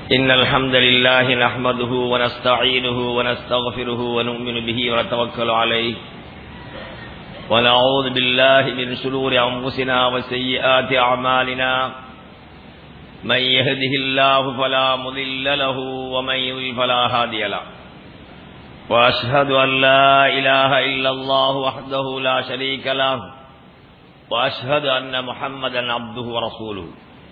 إن الحمد لله نحمده ونستعينه ونستغفره ونؤمن به ونتوكل عليه ونعوذ بالله من شرور أنفسنا وسيئات أعمالنا من يهده الله فلا مضل له ومن يضلل فلا هادي له وأشهد أن لا إله إلا الله وحده لا شريك له وأشهد أن محمدا عبده ورسوله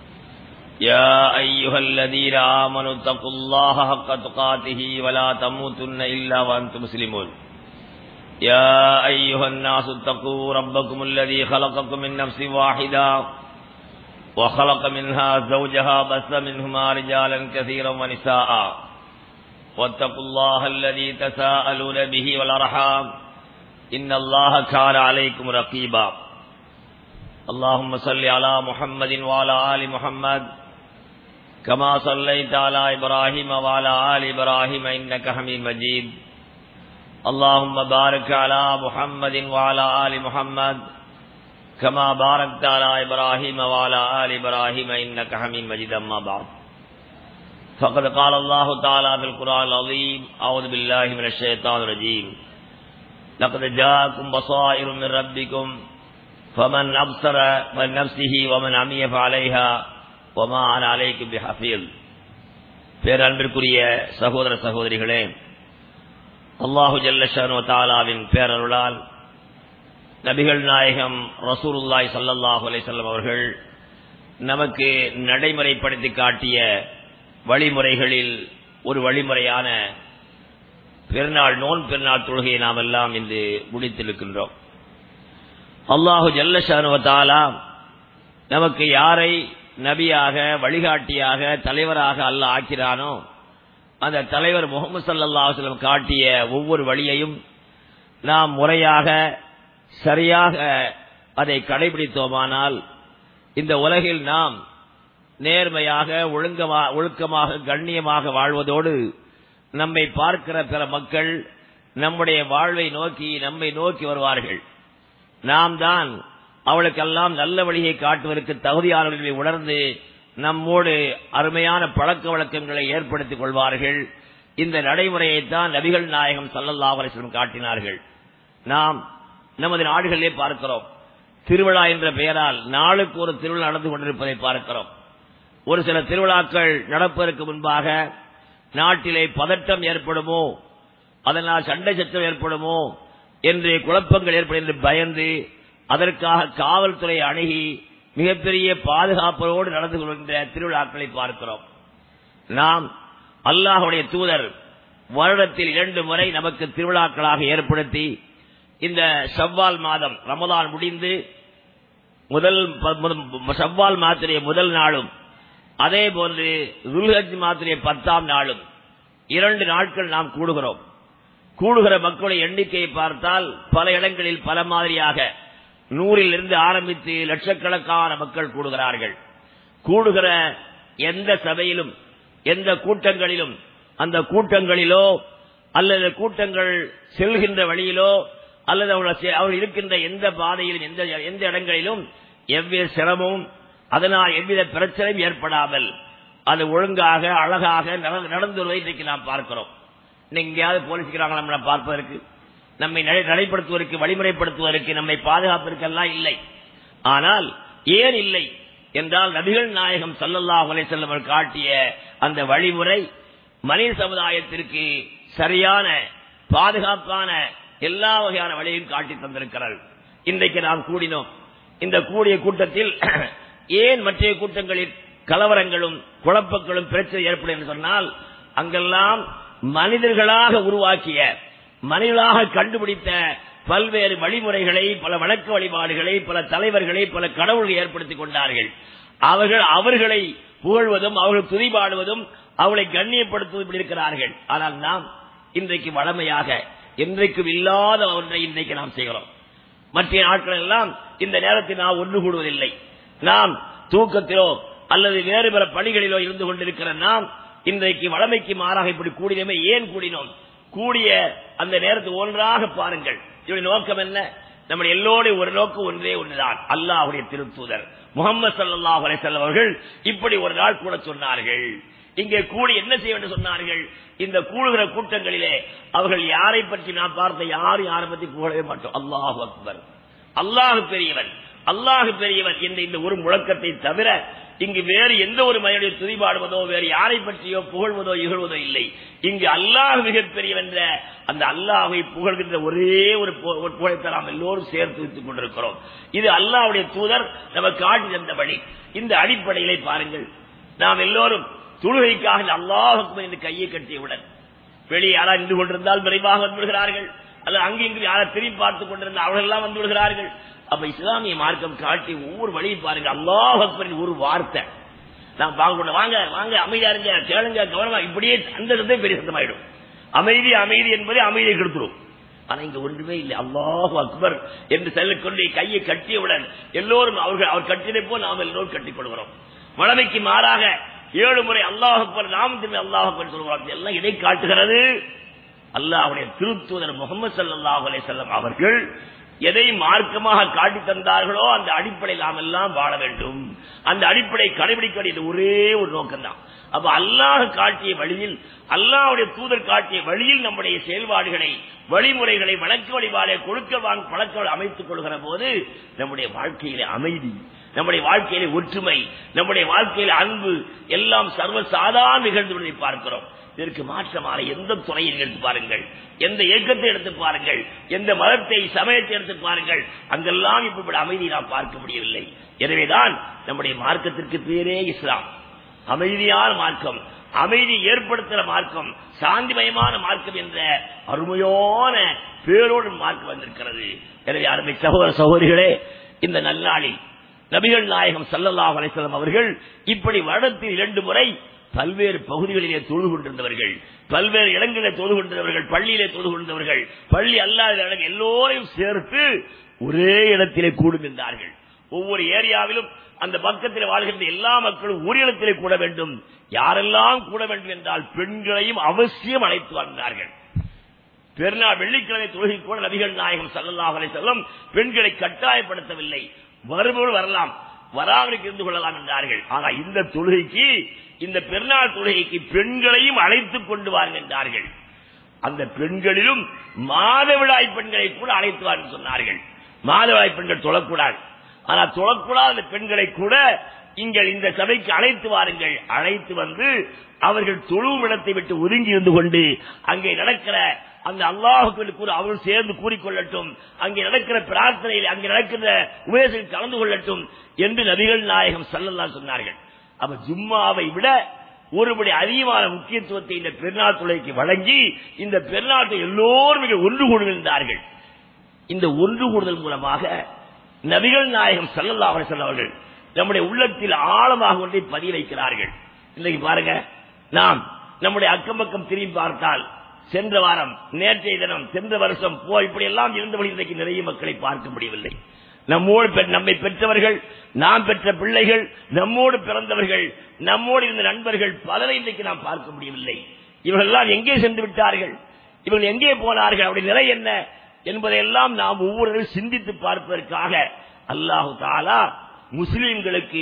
يا أيها الذين آمنوا اتقوا الله حق تقاته ولا تموتن إلا وأنتم مسلمون يا أيها الناس اتقوا ربكم الذي خلقكم من نفس واحدة وخلق منها زوجها بث منهما رجالا كثيرا ونساء واتقوا الله الذي تساءلون به والأرحام إن الله كان عليكم رقيبا اللهم صل على محمد وعلى آل محمد كما صليت على إبراهيم وعلى آل إبراهيم إنك حميد مجيد اللهم بارك على محمد وعلى آل محمد كما باركت على إبراهيم وعلى آل إبراهيم إنك حميد مجيد أما بعد فقد قال الله تعالى في القرآن العظيم أعوذ بالله من الشيطان الرجيم لقد جاءكم بصائر من ربكم فمن أبصر من نفسه ومن عمي فعليها وما أنا عليكم بحفيظ பேரன்பிற்குரிய சகோதர சகோதரிகளே அல்லாஹு ஜல்லஷானு தாலாவின் பேரருளால் நபிகள் நாயகம் ரசூலுல்லாய் சல்லல்லாஹு அலைசல்லம் அவர்கள் நமக்கு நடைமுறைப்படுத்தி காட்டிய வழிமுறைகளில் ஒரு வழிமுறையான பெருநாள் நோன் பெருநாள் தொழுகையை நாம் எல்லாம் இன்று முடித்திருக்கின்றோம் அல்லாஹு ஜல்லஷானுவத்தாலா நமக்கு யாரை நபியாக வழிகாட்டியாக தலைவராக அல்ல ஆக்கிறானோ அந்த தலைவர் முகமது சல்லாஹலம் காட்டிய ஒவ்வொரு வழியையும் நாம் முறையாக சரியாக அதை கடைபிடித்தோமானால் இந்த உலகில் நாம் நேர்மையாக ஒழுக்கமாக கண்ணியமாக வாழ்வதோடு நம்மை பார்க்கிற பிற மக்கள் நம்முடைய வாழ்வை நோக்கி நம்மை நோக்கி வருவார்கள் நாம் தான் அவளுக்கெல்லாம் நல்ல வழியை காட்டுவதற்கு தகுதியானவர்களை உணர்ந்து நம்மோடு அருமையான பழக்க வழக்கங்களை ஏற்படுத்திக் கொள்வார்கள் இந்த நடைமுறையைத்தான் நபிகள் நாயகம் சல்லல்லாஹலம் காட்டினார்கள் நாம் நமது நாடுகளிலே பார்க்கிறோம் திருவிழா என்ற பெயரால் நாளுக்கு ஒரு திருவிழா நடந்து கொண்டிருப்பதை பார்க்கிறோம் ஒரு சில திருவிழாக்கள் நடப்பதற்கு முன்பாக நாட்டிலே பதட்டம் ஏற்படுமோ அதனால் சண்டை சச்சம் ஏற்படுமோ என்று குழப்பங்கள் ஏற்படும் என்று பயந்து அதற்காக காவல்துறை அணுகி மிகப்பெரிய பாதுகாப்போடு நடந்து கொள்கின்ற திருவிழாக்களை பார்க்கிறோம் நாம் அல்லாஹுடைய தூதர் வருடத்தில் இரண்டு முறை நமக்கு திருவிழாக்களாக ஏற்படுத்தி இந்த செவ்வால் மாதம் ரமதான் முடிந்து முதல் செவ்வால் மாத்திரைய முதல் நாளும் அதே போன்று துல்ஹஜ் மாத்திரைய பத்தாம் நாளும் இரண்டு நாட்கள் நாம் கூடுகிறோம் கூடுகிற மக்களுடைய எண்ணிக்கையை பார்த்தால் பல இடங்களில் பல மாதிரியாக நூறில் இருந்து ஆரம்பித்து லட்சக்கணக்கான மக்கள் கூடுகிறார்கள் கூடுகிற எந்த சபையிலும் எந்த கூட்டங்களிலும் அந்த கூட்டங்களிலோ அல்லது கூட்டங்கள் செல்கின்ற வழியிலோ அல்லது அவர்கள் இருக்கின்ற எந்த பாதையிலும் எந்த எந்த இடங்களிலும் எவ்வித சிரமமும் அதனால் எவ்வித பிரச்சனையும் ஏற்படாமல் அது ஒழுங்காக அழகாக நடந்து வருவதை இன்றைக்கு நாம் பார்க்கிறோம் எங்கேயாவது போலீஸ்கிறாங்க நம்மளை பார்ப்பதற்கு நம்மை நடைப்படுத்துவதற்கு வழிமுறைப்படுத்துவதற்கு நம்மை பாதுகாப்பதற்கெல்லாம் இல்லை ஆனால் ஏன் இல்லை என்றால் நபிகள் நாயகம் சல்லல்லா செல்லவர் காட்டிய அந்த வழிமுறை மனித சமுதாயத்திற்கு சரியான பாதுகாப்பான எல்லா வகையான வழியையும் காட்டி தந்திருக்கிறார்கள் இன்றைக்கு நாம் கூடினோம் இந்த கூடிய கூட்டத்தில் ஏன் மற்ற கூட்டங்களில் கலவரங்களும் குழப்பங்களும் பிரச்சனை ஏற்படும் என்று சொன்னால் அங்கெல்லாம் மனிதர்களாக உருவாக்கிய மனிதர்களாக கண்டுபிடித்த பல்வேறு வழிமுறைகளை பல வழக்கு வழிபாடுகளை பல தலைவர்களை பல கடவுள்களை ஏற்படுத்திக் கொண்டார்கள் அவர்கள் அவர்களை புகழ்வதும் அவர்கள் துதிபாடுவதும் அவளை கண்ணியப்படுத்துவதும் இருக்கிறார்கள் ஆனால் நாம் இன்றைக்கு வளமையாக என்றைக்கும் இல்லாத ஒன்றை இன்றைக்கு நாம் செய்கிறோம் மற்ற நாட்கள் எல்லாம் இந்த நேரத்தில் நாம் ஒன்று கூடுவதில்லை நாம் தூக்கத்திலோ அல்லது வேறு பிற பணிகளிலோ இருந்து கொண்டிருக்கிற நாம் இன்றைக்கு வளமைக்கு மாறாக இப்படி கூடினமே ஏன் கூடினோம் கூடிய அந்த நேரத்தை ஒன்றாக பாருங்கள் இவருடைய நோக்கம் என்ன நம்ம எல்லோருடைய ஒரு நோக்கம் ஒன்றே ஒன்றுதான் அல்லாஹுடைய திருத்தூதர் முகமது சல்லாஹ் அலைசல்லம் அவர்கள் இப்படி ஒரு நாள் கூட சொன்னார்கள் இங்கே கூடி என்ன செய்ய வேண்டும் சொன்னார்கள் இந்த கூடுகிற கூட்டங்களிலே அவர்கள் யாரை பற்றி நான் பார்த்த யாரும் யாரை பற்றி புகழவே மாட்டோம் அல்லாஹ் அக்பர் அல்லாஹ் பெரியவன் அல்லாஹ் பெரியவன் என்ற இந்த ஒரு முழக்கத்தை தவிர இங்கு வேறு எந்த ஒரு மனிதனுடைய துதிபாடுவதோ வேறு யாரை பற்றியோ புகழ்வதோ இகழ்வதோ இல்லை இங்கு அல்லாஹ் மிகப்பெரியவன் என்ற அந்த அல்லாஹை புகழ்கின்ற ஒரே ஒரு பு- ஒரு புகழத்தை நாம் எல்லோரும் சேர்த்து வைத்துக் கொண்டிருக்கிறோம் இது அல்லாஹ்வுடைய தூதர் நமக்கு காட்டி தந்த வழி இந்த அடிப்படையிலே பாருங்கள் நாம் எல்லோரும் தொழுகைக்காக இந்த அல்லாஹ் அக்பர் என்று கையை கட்டியவுடன் வெளியே யாரா நின்று கொண்டிருந்தால் விரைவாக வந்து விடுகிறார்கள் அல்லது அங்கு இங்கு யாரை திரும்பி பார்த்துக் கொண்டிருந்தால் அவர்கள் எல்லாம் வந்து விடுகிறார்கள் அப்ப இஸ்லாமிய மார்க்கம் காட்டி ஒவ்வொரு வழியும் பாருங்க அல்லாஹ் அக்பரின் ஒரு வார்த்தை நான் வாங்க வாங்க வாங்க அமைதியா இருங்க கேளுங்க கவனமா இப்படியே அந்த இடத்தை பெரிய சத்தமாயிடும் அமைதி அமைதி என்பதை அமைதியை கெடுத்துரும் ஆனா இங்க ஒன்றுமே இல்லை அல்லாஹ் அக்பர் என்று செல்லக்கொண்டு கையை கட்டியவுடன் எல்லோரும் அவர்கள் அவர் கட்டியதை போல் நாம் எல்லோரும் கட்டிப்படுகிறோம் வளமைக்கு மாறாக ஏழு முறை அல்லாஹ் அக்பர் நாம் திரும்பி அல்லாஹ் அக்பர் சொல்கிறோம் எல்லாம் இதை காட்டுகிறது அல்லாஹ்வுடைய திருத்தூதர் முகமது ஸல்லல்லாஹு அலைஹி வஸல்லம் அவர்கள் எதை மார்க்கமாக காட்டி தந்தார்களோ அந்த அடிப்படையில் நாம் எல்லாம் வாழ வேண்டும் அந்த அடிப்படை கடைபிடிக்க வேண்டியது ஒரே ஒரு நோக்கம்தான் அப்ப அல்லாஹ் காட்டிய வழியில் அல்லாஹ்வுடைய தூதர் காட்டிய வழியில் நம்முடைய செயல்பாடுகளை வழிமுறைகளை வழக்கு வழிபாடை கொடுக்க வாங்க பழக்கங்கள் அமைத்துக் கொள்கிற போது நம்முடைய வாழ்க்கையிலே அமைதி நம்முடைய வாழ்க்கையிலே ஒற்றுமை நம்முடைய வாழ்க்கையில அன்பு எல்லாம் சர்வ சாதாரண நிகழ்ந்து பார்க்கிறோம் இதற்கு மாற்றமான எந்த துறையில் எடுத்து பாருங்கள் எந்த இயக்கத்தை எடுத்து பாருங்கள் எந்த மதத்தை சமயத்தை எடுத்து பாருங்கள் அங்கெல்லாம் இப்படி அமைதி நாம் பார்க்க முடியவில்லை எனவேதான் நம்முடைய மார்க்கத்திற்கு பேரே இஸ்லாம் அமைதியான மார்க்கம் அமைதி ஏற்படுத்துகிற மார்க்கம் சாந்திமயமான மார்க்கம் என்ற அருமையான பேரோடு மார்க்கம் வந்திருக்கிறது எனவே அருமை சகோதர சகோதரிகளே இந்த நல்லாளில் நபிகள் நாயகம் ஸல்லல்லாஹு அலைஹி வஸல்லம் அவர்கள் இப்படி வருடத்தில் இரண்டு முறை பல்வேறு பகுதிகளிலே தொழுது கொண்டிருந்தவர்கள் பல்வேறு இடங்களிலே தொழுது கொண்டிருந்தவர்கள் பள்ளியிலே தொழுது கொண்டிருந்தவர்கள் பள்ளி அல்லாத இடம் எல்லோரையும் சேர்த்து ஒரே இடத்திலே கூடும் என்றார்கள் ஒவ்வொரு ஏரியாவிலும் அந்த பக்கத்தில் வாழ்கின்ற எல்லா மக்களும் ஒரு இடத்திலே கூட வேண்டும் யாரெல்லாம் கூட வேண்டும் என்றால் பெண்களையும் அவசியம் அழைத்து வாழ்ந்தார்கள் பெருநாள் வெள்ளிக்கிழமை தொழுகை கூட நபிகள் நாயகம் ஸல்லல்லாஹு அலைஹி வஸல்லம் பெண்களை கட்டாயப்படுத்தவில்லை வருபவர்கள் வரலாம் வராமல் இருந்து கொள்ளலாம் என்றார்கள் ஆனா இந்த தொழுகைக்கு இந்த பெருநாள் தொழுகைக்கு பெண்களையும் அழைத்துக் கொண்டு வாருங்கள் என்றார்கள் அந்த பெண்களிலும் மாதவிடாய் பெண்களை கூட அழைத்து வாருங்கள் சொன்னார்கள் மாதவிடாய் பெண்கள் தொழக்கூடாது ஆனா தொழக்கூடாத அந்த பெண்களை கூட நீங்கள் இந்த சபைக்கு அழைத்து வாருங்கள் அழைத்து வந்து அவர்கள் தொழுவும் இடத்தை விட்டு ஒதுங்கி இருந்து கொண்டு அங்கே நடக்கிற அந்த அல்லாஹுக்கு கூட அவர்கள் சேர்ந்து கூறிக்கொள்ளட்டும் அங்கே நடக்கிற பிரார்த்தனையில் அங்கே நடக்கிற உபதேசத்தில் கலந்து கொள்ளட்டும் என்று நபிகள் நாயகம் சல்லல்லா சொன்னார்கள் அப்ப ஜும்மாவை விட ஒருபடி அதிகமான முக்கியத்துவத்தை இந்த பெருநாள் தொலைக்கு வழங்கி இந்த பெருநாட்டை எல்லோரும் மிக ஒன்று கூடுகின்றார்கள் இந்த ஒன்று கூடுதல் மூலமாக நபிகள் நாயகம் சல்லல்லா அலிசல்ல அவர்கள் நம்முடைய உள்ளத்தில் ஆழமாக ஒன்றை பதிய வைக்கிறார்கள் இன்னைக்கு பாருங்க நாம் நம்முடைய அக்கம் பக்கம் திரும்பி பார்த்தால் சென்ற வாரம் நேற்றைய தினம் சென்ற வருஷம் போ இப்படி எல்லாம் இருந்தபடி இன்றைக்கு நிறைய மக்களை பார்க்க முடியவில்லை நம்மோடு பெ- நம்மை பெற்றவர்கள் நாம் பெற்ற பிள்ளைகள் நம்மோடு பிறந்தவர்கள் நம்மோடு இருந்த நண்பர்கள் பலரை இன்றைக்கு நாம் பார்க்க முடியவில்லை இவர்கள் எல்லாம் எங்கே சென்று விட்டார்கள் இவர்கள் எங்கே போனார்கள் அவருடைய நிலை என்ன என்பதையெல்லாம் நாம் ஒவ்வொருவரும் சிந்தித்து பார்ப்பதற்காக அல்லாஹு தாலா முஸ்லிம்களுக்கு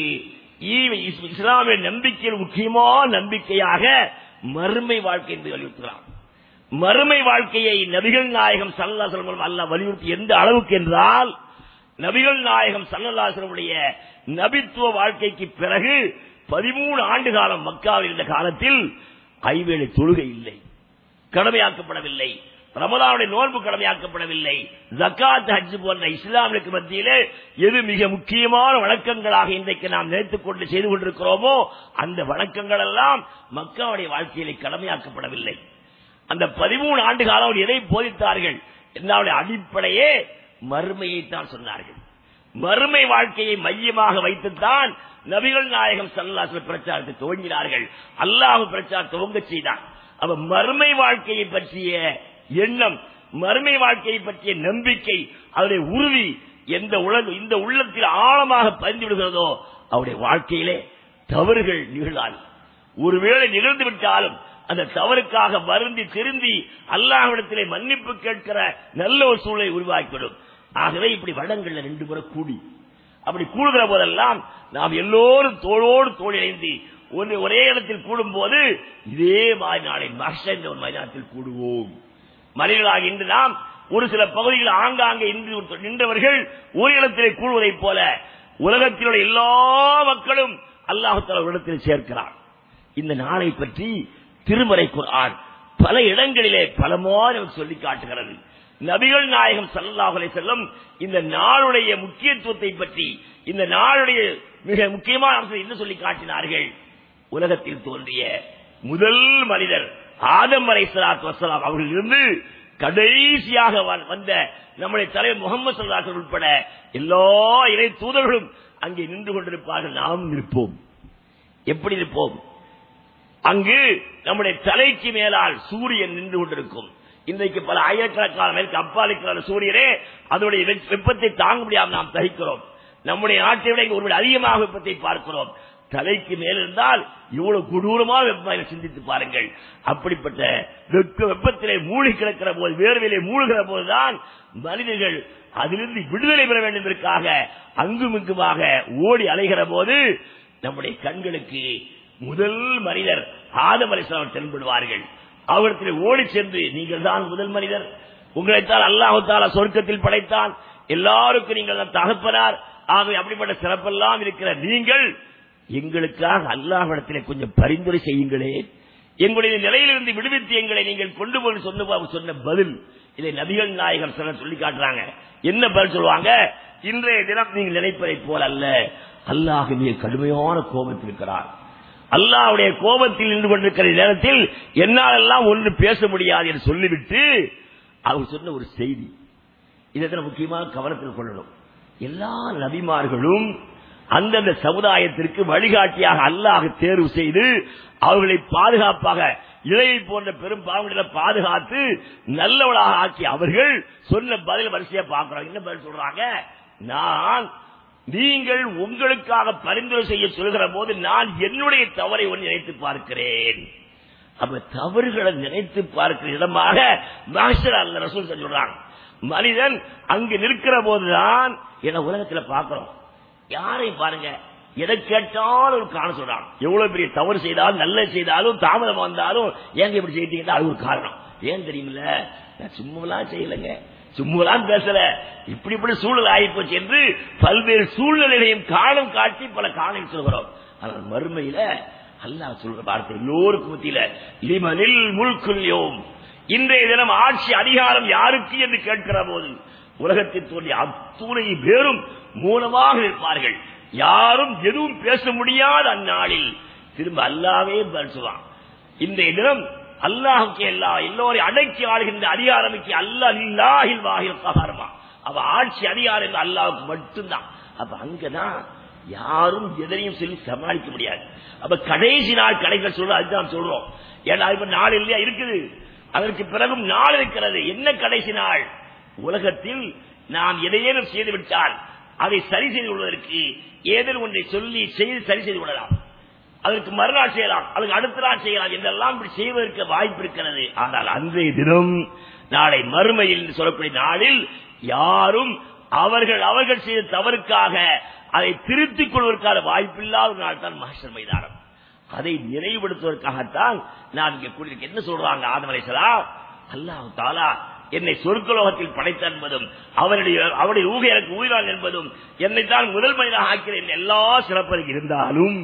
ஈ- இஸ்- இஸ்லாமிய நம்பிக்கையில் முக்கியமான நம்பிக்கையாக மறுமை வாழ்க்கை என்று வலியுறுத்துகிறான் மறுமை வாழ்க்கையை நபிகள் நாயகம் சல்லல்லாஹு மூலம் அல்லாஹ் வலியுறுத்தி எந்த அளவுக்கு என்றால் நபிகள் நாயகம் சல்லல்லாஹுடைய நபித்துவ வாழ்க்கைக்கு பிறகு பதிமூணு ஆண்டு காலம் மக்காவில் இருந்த காலத்தில் ஐவேளை தொழுகை இல்லை கடமையாக்கப்படவில்லை ரமதானுடைய நோன்பு கடமையாக்கப்படவில்லை ஜக்காத் ஹஜ் போன்ற இஸ்லாமிற்கு மத்தியிலே எது மிக முக்கியமான வழக்கங்களாக இன்றைக்கு நாம் நினைத்துக் கொண்டு செய்து கொண்டிருக்கிறோமோ அந்த வழக்கங்கள் எல்லாம் மக்காவுடைய வாழ்க்கையிலே கடமையாக்கப்படவில்லை அந்த பதிமூணு ஆண்டு காலம் அவர் எதை போதித்தார்கள் என்னுடைய அடிப்படையே மறுமையை தான் சொன்னார்கள் மறுமை வாழ்க்கையை மையமாக வைத்துத்தான் நபிகள் நாயகம் சல்லாச பிரச்சாரத்தை துவங்கினார்கள் அல்லாஹ் பிரச்சாரம் துவங்க செய்தான் அப்ப மறுமை வாழ்க்கையை பற்றிய எண்ணம் மறுமை வாழ்க்கையை பற்றிய நம்பிக்கை அவருடைய உறுதி எந்த உலக இந்த உள்ளத்தில் ஆழமாக பதிந்து விடுகிறதோ அவருடைய வாழ்க்கையிலே தவறுகள் நிகழாது ஒருவேளை நிகழ்ந்து விட்டாலும் அந்த தவறுக்காக வருந்தி திருந்தி அல்லாஹ்விடத்திலே மன்னிப்பு கேட்கிற நல்ல ஒரு சூழலை உருவாக்கிவிடும் ஆகவே இப்படி வடங்கள்ல ரெண்டு முறை கூடி அப்படி கூடுகிற போதெல்லாம் நாம் எல்லோரும் தோளோடு தோள் இணைந்து ஒன்று ஒரே இடத்தில் கூடும் போது இதே மாதிரி நாளை மஷ என்ற ஒரு மைதானத்தில் கூடுவோம் மனிதர்களாக இன்று நாம் ஒரு சில பகுதியில் ஆங்காங்கே இன்று நின்றவர்கள் ஒரு இடத்திலே கூடுவதைப் போல உலகத்தில் உள்ள எல்லா மக்களும் அல்லாஹால ஒரு இடத்தில் சேர்க்கிறார் இந்த நாளை பற்றி திருமறை குர்ஆன் பல இடங்களிலே பலமாறு சொல்லி காட்டுகிறது நபிகள் நாயகம் ஸல்லல்லாஹு அலைஹி செல்லும் இந்த நாளுடைய முக்கியத்துவத்தை பற்றி இந்த நாளுடைய மிக முக்கியமான அம்சம் என்ன சொல்லி காட்டினார்கள் உலகத்தில் தோன்றிய முதல் மனிதர் ஆதம் அலை சலாத்து வசலாம் அவர்களிருந்து கடைசியாக வ- வந்த நம்முடைய தலைவர் முகமது சல்லாசன் உட்பட எல்லா இறை தூதர்களும் அங்கே நின்று கொண்டிருப்பார்கள் நாம் நிற்போம் எப்படி இருப்போம் அங்கு நம்முடைய தலைக்கு மேலால் சூரியன் நின்று கொண்டிருக்கும் இன்றைக்கு பல ஆயிரக்கணக்கான மேற்கு அப்பால் இருக்கிற அந்த சூரியனே அதனுடைய வெ- வெப்பத்தை தாங்க முடியாமல் நாம் தகிக்கிறோம் நம்முடைய நாட்டை விட இங்கு ஒருவர் அதிகமாக வெப்பத்தை பார்க்கிறோம் தலைக்கு மேல் இருந்தால் இவ்வளவு கொடூரமான வெப்பம் சிந்தித்து பாருங்கள் அப்படிப்பட்ட வெப்ப வெப்பத்திலே மூழ்கி கிடக்கிற போது வேர்வையிலே மூழ்கிற போதுதான் மனிதர்கள் அதிலிருந்து விடுதலை பெற வேண்டும் என்பதற்காக அங்கும் இங்குமாக ஓடி அலைகிற போது நம்முடைய கண்களுக்கு முதல் மனிதர் ஆதம் அலிஸ்லாம் தென்படுவார்கள் அவரிடத்தில் ஓடி சென்று நீங்கள் தான் முதல் மனிதர் உங்களைத்தான் அல்லாஹு தாலா சொர்க்கத்தில் படைத்தான் எல்லாருக்கும் நீங்கள் தான் தகப்பனார் ஆகவே அப்படிப்பட்ட சிறப்பெல்லாம் இருக்கிற நீங்கள் எங்களுக்காக அல்லாஹ்விடத்திலே கொஞ்சம் பரிந்துரை செய்யுங்களே எங்களுடைய நிலையிலிருந்து விடுவித்து எங்களை நீங்கள் கொண்டு போய் சொன்ன சொன்ன பதில் இதை நபிகள் நாயகர் சொல்ல சொல்லி காட்டுறாங்க என்ன பதில் சொல்லுவாங்க இன்றைய தினம் நீங்கள் நினைப்பதைப் போல அல்ல அல்லாஹ் மிக கடுமையான கோபத்தில் இருக்கிறார் அல்லாஹ்வுடைய கோபத்தில் நின்று கொண்டிருக்கிற நேரத்தில் என்னால் எல்லாம் ஒன்று பேச முடியாது என்று சொல்லிவிட்டு அவர் சொன்ன ஒரு செய்தி இதை முக்கியமாக கவனத்தில் கொள்ளணும் எல்லா நபிமார்களும் அந்தந்த சமுதாயத்திற்கு வழிகாட்டியாக அல்லாஹ் தேர்வு செய்து அவர்களை பாதுகாப்பாக இலையை போன்ற பெரும் பாவங்களை பாதுகாத்து நல்லவளாக ஆக்கி அவர்கள் சொன்ன பதில் வரிசையா பார்க்கிறோம் என்ன பதில் சொல்றாங்க நான் நீங்கள் உங்களுக்காக பரிந்துரை செய்ய சொல்கிற போது நான் என்னுடைய தவறை ஒன்று நினைத்து பார்க்கிறேன் அப்ப தவறுகளை நினைத்து பார்க்கிற இடமாக மாஸ்டர் அல்ல ரசூல் சொல்றாங்க மனிதன் அங்கு நிற்கிற போதுதான் என உலகத்துல பார்க்கிறோம் யாரையும் பாருங்க எதை கேட்டாலும் ஒரு காரணம் சொல்றாங்க எவ்வளவு பெரிய தவறு செய்தாலும் நல்லது செய்தாலும் தாமதம் வந்தாலும் ஏங்க இப்படி செய்தீங்கன்னா அது ஒரு காரணம் ஏன் தெரியுமில்ல நான் சும்மாலாம் செய்யலைங்க சும்மாலாம் பேசல இப்படி இப்படி சூழல் ஆகிப்போச்சு என்று பல்வேறு சூழ்நிலைகளையும் காரணம் காட்டி பல காரணம் சொல்கிறோம் ஆனால் மறுமையில அல்லாஹ் சொல்ற வார்த்தை எல்லோருக்கும் மத்தியில லிமனில் முல்குல் யோம் இன்றைய தினம் ஆட்சி அதிகாரம் யாருக்கு என்று கேட்கிற போது உலகத்தில் தோன்றிய அத்துணை பேரும் மூலமாக இருப்பார்கள் யாரும் எதுவும் பேச முடியாத அந்நாளில் திரும்ப அல்லாவே பதில் சொல்லுவான் இன்றைய தினம் அல்லாஹுக்கு எல்லா எல்லோரையும் அடக்கி ஆளுகின்ற அதிகாரமிக்கு அல்லாஹ் இல்லாஹில் வாகில் ககாரமா அவ ஆட்சி அதிகாரம் என்று அல்லாஹுக்கு மட்டும்தான் அப்ப அங்கதான் யாரும் எதனையும் சொல்லி சமாளிக்க முடியாது அப்ப கடைசி நாள் கடைகள் சொல்ற அதுதான் சொல்றோம் ஏன்னா இப்ப நாள் இல்லையா இருக்குது அதற்கு பிறகும் நாள் இருக்கிறது என்ன கடைசி நாள் உலகத்தில் நாம் எதையேனும் செய்து விட்டால் அதை சரி செய்து கொள்வதற்கு ஏதேனும் ஒன்றை சொல்லி செய்து சரி செய்து கொள்ளலாம் அதற்கு மறுநாள் செய்யலாம் அதுக்கு அடுத்த நாள் செய்யலாம் என்றெல்லாம் இப்படி செய்வதற்கு வாய்ப்பு இருக்கிறது ஆனால் அன்றைய தினம் நாளை மறுமையில் என்று சொல்லக்கூடிய நாளில் யாரும் அவர்கள் அவர்கள் செய்த தவறுக்காக அதை திருத்திக் கொள்வதற்கான வாய்ப்பில்லாத ஒரு நாள் தான் மகேஸ்வர் மைதானம் அதை நினைவுபடுத்துவதற்காகத்தான் நான் இங்கே கூடியிருக்க என்ன சொல்றாங்க ஆதமலைசலா அல்லாஹ் தாலா என்னை சொர்க்கலோகத்தில் படைத்த என்பதும் அவருடைய அவருடைய ஊகை எனக்கு ஊழினான் என்பதும் என்னைத்தான் முதல் மனிதனாக ஆக்கிறேன் எல்லா சிறப்பு இருந்தாலும்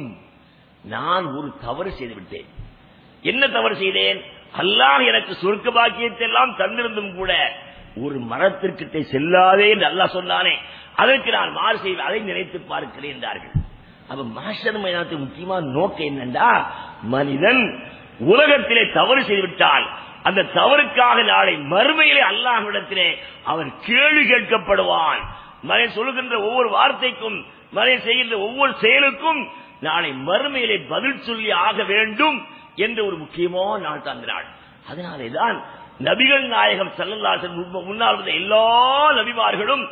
நான் ஒரு தவறு செய்து விட்டேன் என்ன தவறு செய்தேன் அல்லாஹ் எனக்கு சொர்க்க பாக்கியத்தை எல்லாம் தந்திருந்தும் கூட ஒரு மரத்திற்கிட்ட செல்லாதே என்று அல்லாஹ் சொன்னானே அதற்கு நான் மாறு செய்வேன் அதை நினைத்து பார்க்கிறேன் என்றார்கள் அப்ப மாஸ்டர் மைதானத்துக்கு முக்கியமான நோக்கம் என்னண்டா மனிதன் உலகத்திலே தவறு செய்துவிட்டால் அந்த தவறுக்காக நாளை மறுமையிலே அல்லாஹ்விடத்திலே அவன் கேள்வி கேட்கப்படுவான் மனிதன் சொல்லுகின்ற ஒவ்வொரு வார்த்தைக்கும் மனிதன் செய்கின்ற ஒவ்வொரு செயலுக்கும் நாளை மறுமையிலே பதில் சொல்லி ஆக வேண்டும் என்ற ஒரு முக்கியமான நாள் தான் அந்த நாள் அதனாலேதான் நபிகள் நாயகம் செல்லல்லாசன் முன்னால் வந்த எல்லா நபிமார்களும்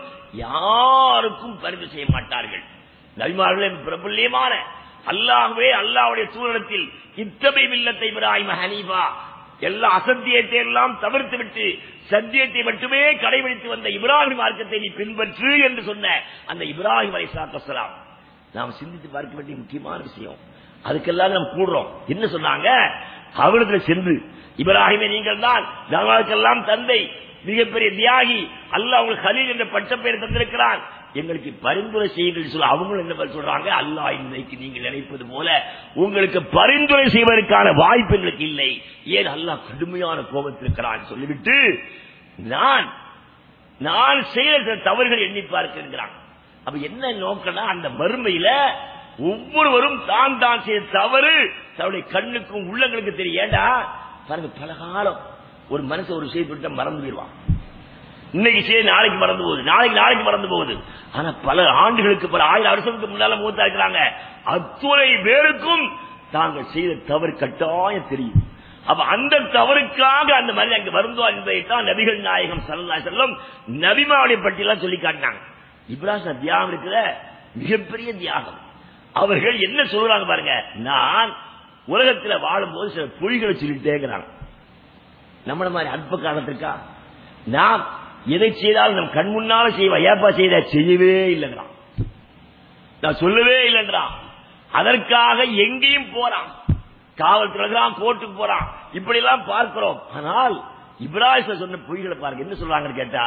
யாருக்கும் பரிந்து செய்ய மாட்டார்கள் நபிமார்கள் பிரபல்யமான அல்லாஹ்வே அல்லாஹ்வுடைய சூழலத்தில் இத்தமை மில்லத்தை இப்ராஹிம் ஹனீஃபா எல்லா அசத்தியத்தை எல்லாம் தவிர்த்து விட்டு சத்தியத்தை மட்டுமே கடைபிடித்து வந்த இப்ராஹிம் மார்க்கத்தை நீ பின்பற்று என்று சொன்ன அந்த இப்ராஹிம் அலை சாத்தலாம் நாம் சிந்தித்து பார்க்க வேண்டிய முக்கியமான விஷயம் அதுக்கெல்லாம் நம்ம கூடுறோம் என்ன சொன்னாங்க அவரிடத்துல சென்று இப்ராஹிமே நீங்கள் தான் தர்மாவுக்கெல்லாம் தந்தை மிகப்பெரிய தியாகி அல்லாஹ் உங்களுக்கு ஹலீல் என்ற பட்ட பெயர் தந்திருக்கிறான் எங்களுக்கு பரிந்துரை செய்யுங்கள் சொல்ல அவங்களும் என்ன பதில் சொல்றாங்க அல்லாஹ் இன்றைக்கு நீங்கள் நினைப்பது போல உங்களுக்கு பரிந்துரை செய்வதற்கான வாய்ப்பு எங்களுக்கு இல்லை ஏன் அல்லாஹ் கடுமையான கோபத்திருக்கிறான் சொல்லிவிட்டு நான் நான் செய்த சில தவறுகள் எண்ணி பார்க்கிறான் அப்ப என்ன நோக்கம்னா அந்த மறுமையில ஒவ்வொருவரும் தான் தான் செய்த தவறு தன்னுடைய கண்ணுக்கும் உள்ளங்களுக்கு தெரியும் ஏண்டா பாருங்க பல காலம் ஒரு மனுஷன் ஒரு செய்தி மறந்து போயிடுவான் இன்னைக்கு செய்தி நாளைக்கு மறந்து போகுது நாளைக்கு நாளைக்கு மறந்து போகுது ஆனா பல ஆண்டுகளுக்கு பல ஆயிரம் வருஷத்துக்கு முன்னால மூத்தா இருக்கிறாங்க அத்துணை பேருக்கும் தாங்கள் செய்த தவறு கட்டாயம் தெரியும் அப்ப அந்த தவறுக்காக அந்த மாதிரி அங்கு வருந்தோம் என்பதைத்தான் நபிகள் நாயகம் சல்லா செல்லம் நபிமாவுடைய பட்டியலாம் சொல்லி காட்டினாங்க இப்ராஹிம் தியாகம் இருக்கிற மிகப்பெரிய தியாகம் அவர்கள் என்ன சொல்றாங்க பாருங்க நான் உலகத்துல வாழும்போது சில பொய்களை சொல்லிட்டேங்கிறாங்க நம்மள மாதிரி அற்ப காலத்திற்கா நாம் எதை செய்தாலும் நம் கண் முன்னால செய்வா ஏப்பா செய்த செய்யவே இல்லைங்கிறான் நான் சொல்லவே இல்லைன்றான் அதற்காக எங்கேயும் போறான் காவல்துறைதான் கோர்ட்டுக்கு போறான் இப்படி எல்லாம் பார்க்கிறோம் ஆனால் இப்ராஹிம் சொன்ன பொய்களை பாருங்க என்ன சொல்றாங்கன்னு கேட்டா